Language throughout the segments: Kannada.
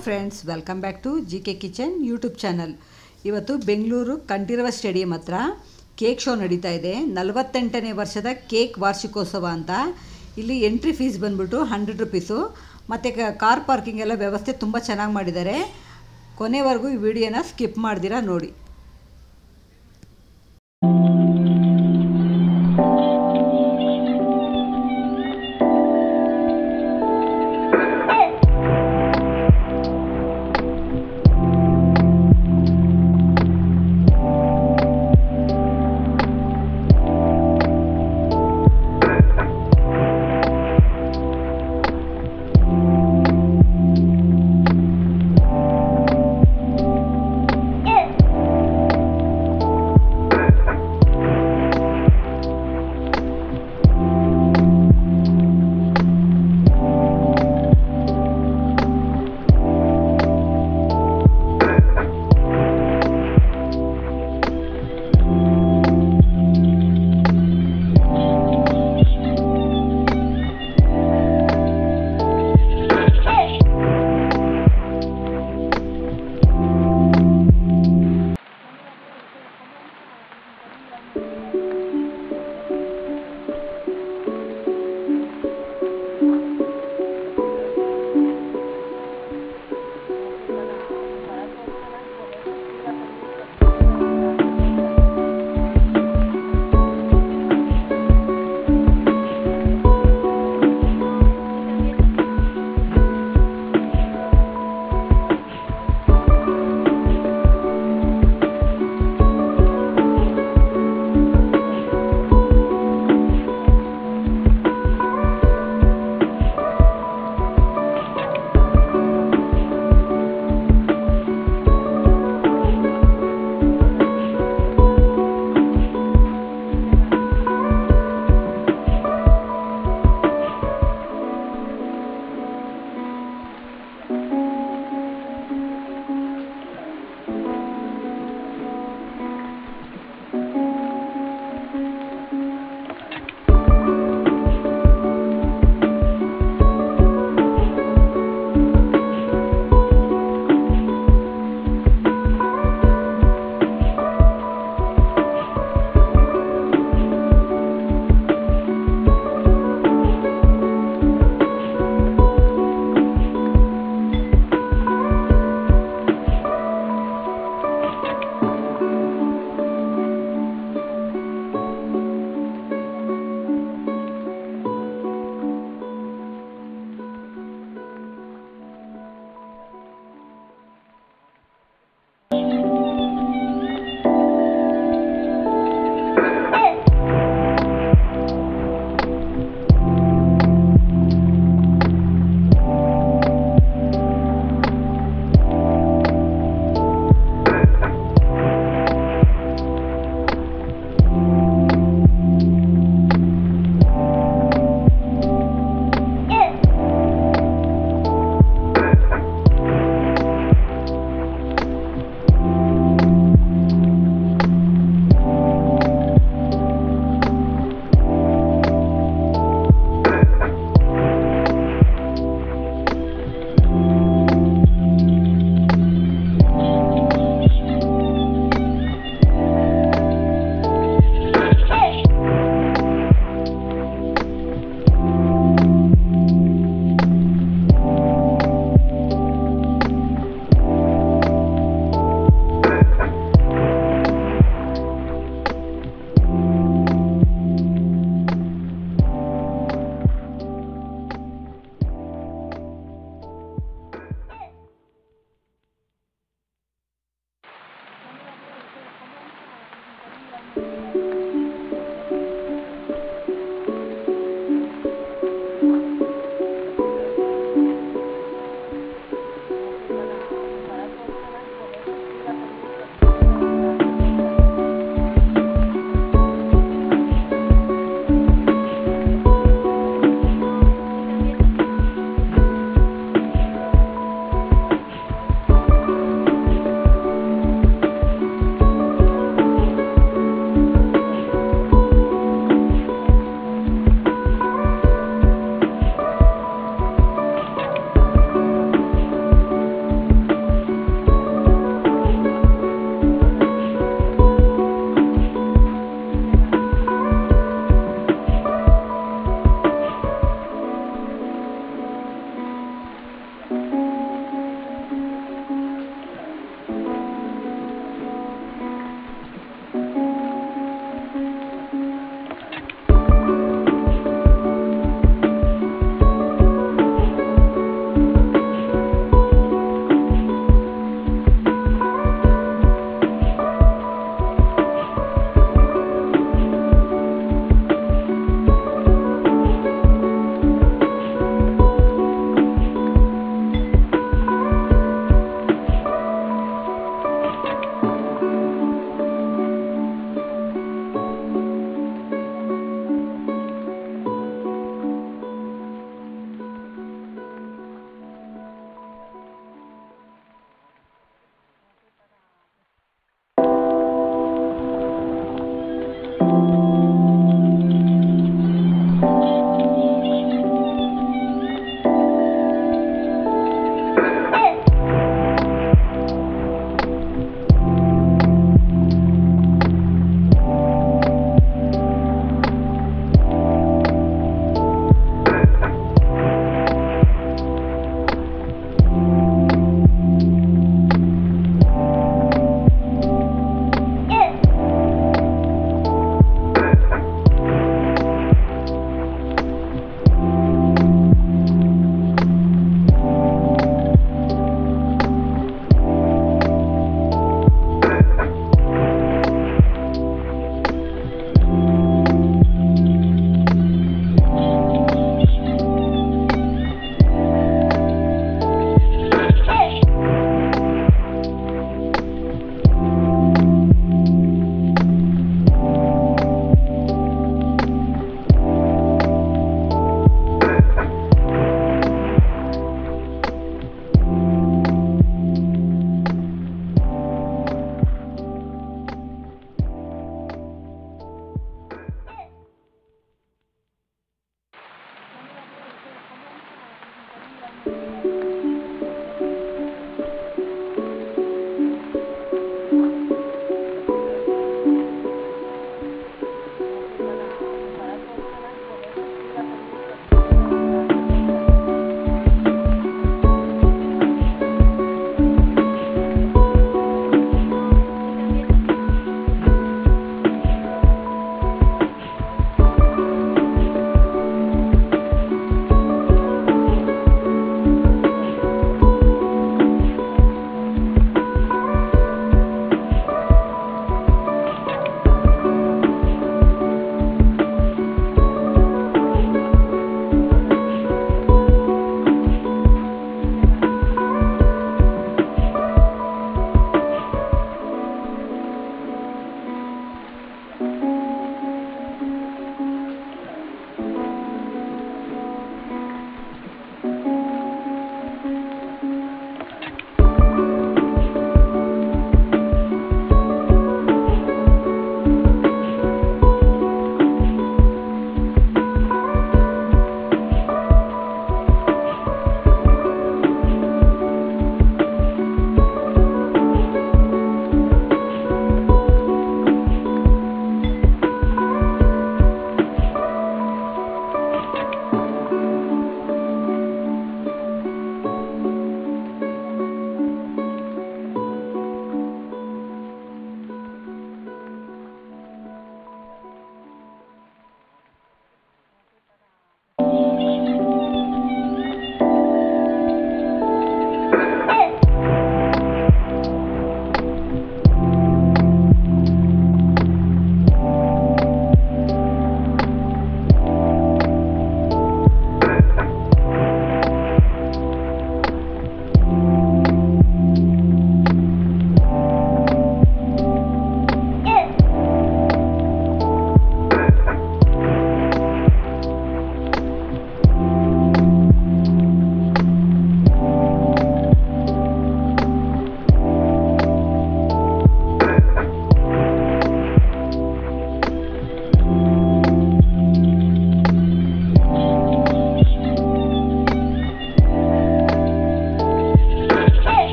Friends welcome back to G K kitchen YouTube channel ಇವತ್ತು ಬೆಂಗಳೂರು ಕಂಠೀರವ ಸ್ಟೇಡಿಯಂ ಹತ್ರ ಕೇಕ್ ಶೋ ನಡೀತಾ ಇದೆ ನಲವತ್ತೆಂಟನೇ ವರ್ಷದ ಕೇಕ್ ವಾರ್ಷಿಕೋತ್ಸವ ಅಂತ ಇಲ್ಲಿ ಎಂಟ್ರಿ ಫೀಸ್ ಬಂದ್ಬಿಟ್ಟು ಹಂಡ್ರೆಡ್ ರುಪೀಸು ಮತ್ತು ಕಾರ್ ಪಾರ್ಕಿಂಗ್ ಎಲ್ಲ ವ್ಯವಸ್ಥೆ ತುಂಬ ಚೆನ್ನಾಗಿ ಮಾಡಿದ್ದಾರೆ ಕೊನೆವರೆಗೂ ಈ ವಿಡಿಯೋನ ಸ್ಕಿಪ್ ಮಾಡ್ದಿರಾ ನೋಡಿ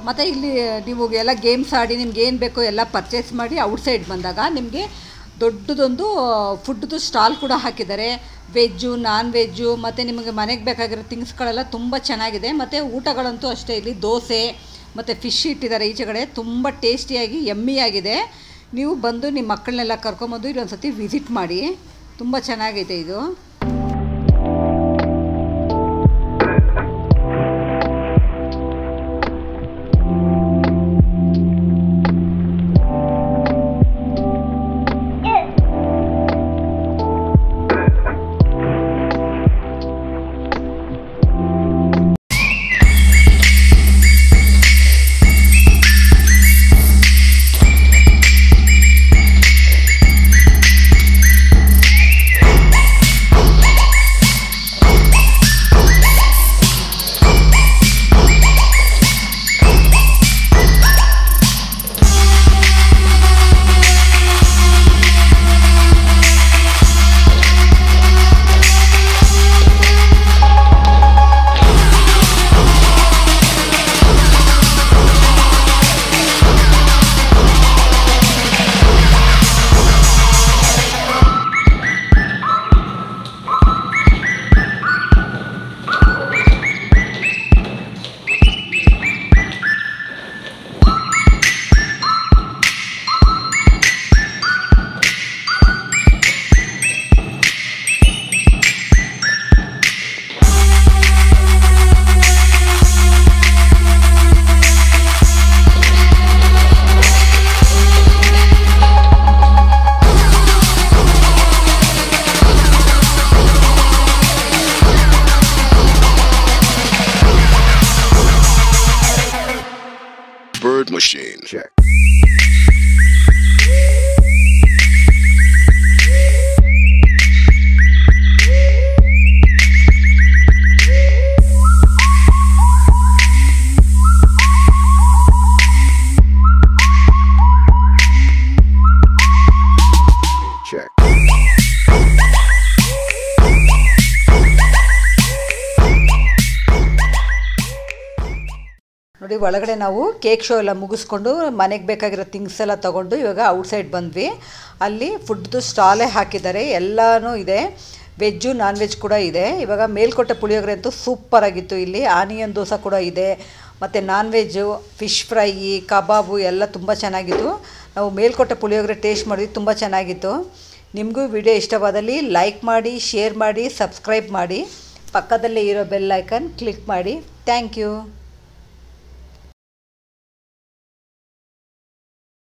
ಮತ್ತು ಇಲ್ಲಿ ನೀವು ಎಲ್ಲ ಗೇಮ್ಸ್ ಆಡಿ ನಿಮ್ಗೆ ಏನು ಬೇಕೋ ಎಲ್ಲ ಪರ್ಚೇಸ್ ಮಾಡಿ ಔಟ್ಸೈಡ್ ಬಂದಾಗ ನಿಮಗೆ ದೊಡ್ಡದೊಂದು ಫುಡ್ದು ಸ್ಟಾಲ್ ಕೂಡ ಹಾಕಿದ್ದಾರೆ ವೆಜ್ಜು ನಾನ್ ವೆಜ್ಜು ಮತ್ತು ನಿಮಗೆ ಮನೆಗೆ ಬೇಕಾಗಿರೋ ಥಿಂಗ್ಸ್ಗಳೆಲ್ಲ ತುಂಬ ಚೆನ್ನಾಗಿದೆ ಮತ್ತು ಊಟಗಳಂತೂ ಅಷ್ಟೇ ಇಲ್ಲಿ ದೋಸೆ ಮತ್ತು ಫಿಶ್ ಇಟ್ಟಿದ್ದಾರೆ ಈಚೆಗಡೆ ತುಂಬ ಟೇಸ್ಟಿಯಾಗಿ ಯಮ್ಮಿಯಾಗಿದೆ ನೀವು ಬಂದು ನಿಮ್ಮ ಮಕ್ಕಳನ್ನೆಲ್ಲ ಕರ್ಕೊಂಬಂದು ಇಲ್ಲೊಂದು ಸತಿ ವಿಸಿಟ್ ಮಾಡಿ ತುಂಬ ಚೆನ್ನಾಗೈತೆ ಇದು Bird machine. Check. Check. ನೋಡಿ ಒಳಗಡೆ ನಾವು ಕೇಕ್ ಶೋ ಎಲ್ಲ ಮುಗಿಸ್ಕೊಂಡು ಮನೆಗೆ ಬೇಕಾಗಿರೋ ಥಿಂಗ್ಸ್ ಎಲ್ಲ ತೊಗೊಂಡು ಇವಾಗ ಔಟ್ಸೈಡ್ ಬಂದ್ವಿ ಅಲ್ಲಿ ಫುಡ್ದು ಸ್ಟಾಲೇ ಹಾಕಿದ್ದಾರೆ ಎಲ್ಲನೂ ಇದೆ ವೆಜ್ಜು ನಾನ್ ವೆಜ್ ಕೂಡ ಇದೆ ಇವಾಗ ಮೇಲ್ಕೋಟೆ ಪುಳಿಯೋಗರೆ ಅಂತೂ ಸೂಪರ್ ಆಗಿತ್ತು ಇಲ್ಲಿ ಆನಿಯನ್ ದೋಸೆ ಕೂಡ ಇದೆ ಮತ್ತು ನಾನ್ ವೆಜ್ಜು ಫಿಶ್ ಫ್ರೈ ಕಬಾಬು ಎಲ್ಲ ತುಂಬ ಚೆನ್ನಾಗಿತ್ತು ನಾವು ಮೇಲ್ಕೋಟೆ ಪುಳಿಯೋಗರೆ ಟೇಸ್ಟ್ ಮಾಡಿದ್ವಿ ತುಂಬ ಚೆನ್ನಾಗಿತ್ತು ನಿಮಗೂ ವಿಡಿಯೋ ಇಷ್ಟವಾದಲ್ಲಿ ಲೈಕ್ ಮಾಡಿ ಶೇರ್ ಮಾಡಿ ಸಬ್ಸ್ಕ್ರೈಬ್ ಮಾಡಿ ಪಕ್ಕದಲ್ಲೇ ಇರೋ ಬೆಲ್ ಐಕನ್ ಕ್ಲಿಕ್ ಮಾಡಿ ಥ್ಯಾಂಕ್ ಯು